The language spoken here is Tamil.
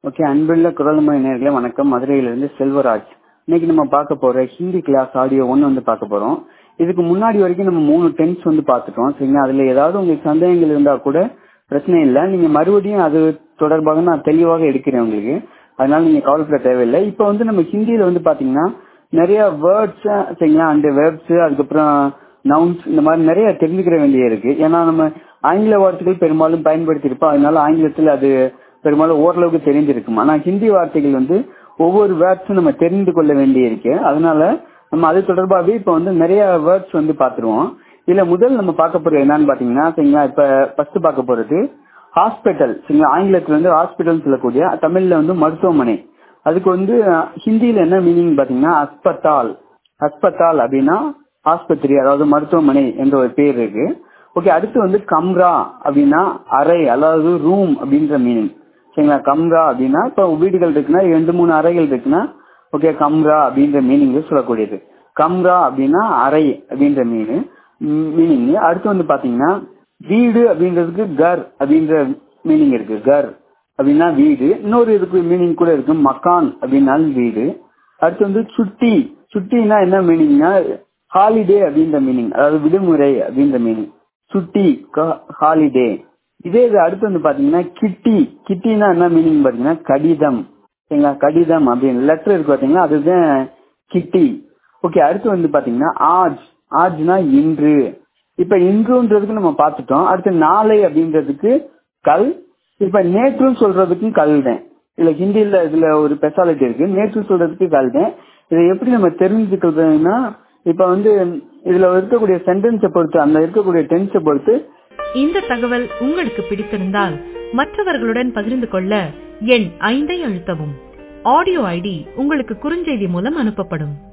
ஓகே அன்புள்ள குரல்மொழி நேர்களே வணக்கம் மதுரையிலிருந்து செல்வராஜ் இன்னைக்கு நம்ம பார்க்க போற ஹிந்தி கிளாஸ் ஆடியோ ஒன்று வந்து பார்க்க போறோம் இதுக்கு முன்னாடி வரைக்கும் நம்ம மூணு டென்ஸ் வந்து பார்த்துட்டோம் சரிங்களா அதுல ஏதாவது உங்களுக்கு சந்தேகங்கள் இருந்தா கூட பிரச்சனை இல்லை நீங்க மறுபடியும் அது தொடர்பாக நான் தெளிவாக எடுக்கிறேன் உங்களுக்கு அதனால நீங்க கவலைப்பட தேவையில்லை இப்போ வந்து நம்ம ஹிந்தியில வந்து பாத்தீங்கன்னா நிறைய வேர்ட்ஸ் சரிங்களா அந்த வேர்ட்ஸ் அதுக்கப்புறம் நவுன்ஸ் இந்த மாதிரி நிறைய தெரிஞ்சுக்கிற வேண்டிய இருக்கு ஏன்னா நம்ம ஆங்கில வார்த்தைகள் பெரும்பாலும் பயன்படுத்தியிருப்போம் அதனால ஆங்கிலத்தில் அது பெரும்பாலும் ஓரளவுக்கு தெரிஞ்சிருக்கும் ஆனா ஹிந்தி வார்த்தைகள் வந்து ஒவ்வொரு வேர்ட்ஸும் நம்ம தெரிந்து கொள்ள வேண்டிய இருக்கு அதனால நம்ம அது தொடர்பாகவே இப்ப வந்து நிறைய வேர்ட்ஸ் வந்து பாத்துருவோம் இதுல முதல் நம்ம பார்க்க போறது என்னன்னு பாத்தீங்கன்னா சரிங்களா இப்ப ஃபர்ஸ்ட் பார்க்க போறது ஹாஸ்பிட்டல் சரிங்களா ஆங்கிலத்துல வந்து ஹாஸ்பிட்டல் சொல்லக்கூடிய தமிழ்ல வந்து மருத்துவமனை அதுக்கு வந்து ஹிந்தியில என்ன மீனிங் பாத்தீங்கன்னா அஸ்பத்தால் அஸ்பத்தால் அப்படின்னா ஆஸ்பத்திரி அதாவது மருத்துவமனை என்ற ஒரு பேர் இருக்கு ஓகே அடுத்து வந்து கம்ரா அப்படின்னா அறை அதாவது ரூம் அப்படின்ற மீனிங் சரிங்களா கம்ரா அப்படின்னா இப்போ வீடுகள் இருக்குன்னா ரெண்டு மூணு அறைகள் இருக்குன்னா ஓகே கம்ரா அப்படின்ற மீனிங் சொல்லக்கூடியது கம்ரா அப்படின்னா அறை அப்படின்ற மீனிங் மீனிங் அடுத்து வந்து பாத்தீங்கன்னா வீடு அப்படின்றதுக்கு கர் அப்படின்ற மீனிங் இருக்கு கர் அப்படின்னா வீடு இன்னொரு இதுக்கு மீனிங் கூட இருக்கு மக்கான் அப்படின்னாலும் வீடு அடுத்து வந்து சுட்டி சுட்டினா என்ன மீனிங்னா ஹாலிடே அப்படின்ற மீனிங் அதாவது விடுமுறை அப்படின்ற மீனிங் சுட்டி ஹாலிடே இதே இது அடுத்து வந்து பாத்தீங்கன்னா கிட்டி கிட்டினா என்ன மீனிங் பாத்தீங்கன்னா கடிதம் சரிங்களா கடிதம் அப்படின்னு லெட்டர் இருக்கு பாத்தீங்கன்னா அதுதான் கிட்டி ஓகே அடுத்து வந்து பாத்தீங்கன்னா ஆஜ் ஆஜ்னா இன்று இப்ப இன்றுன்றதுக்கு நம்ம பார்த்துட்டோம் அடுத்து நாளை அப்படின்றதுக்கு கல் இப்ப நேற்றுன்னு சொல்றதுக்கும் கல் தான் இதுல ஹிந்தியில இதுல ஒரு ஸ்பெஷாலிட்டி இருக்கு நேற்று சொல்றதுக்கு கல் தான் இதை எப்படி நம்ம தெரிஞ்சுக்கிறதுனா இப்ப வந்து இதுல இருக்கக்கூடிய சென்டென்ஸை பொறுத்து அந்த இருக்கக்கூடிய டென்ஸை பொறுத்து இந்த தகவல் உங்களுக்கு பிடித்திருந்தால் மற்றவர்களுடன் பகிர்ந்து கொள்ள எண் ஐந்தை அழுத்தவும் ஆடியோ ஐடி உங்களுக்கு குறுஞ்செய்தி மூலம் அனுப்பப்படும்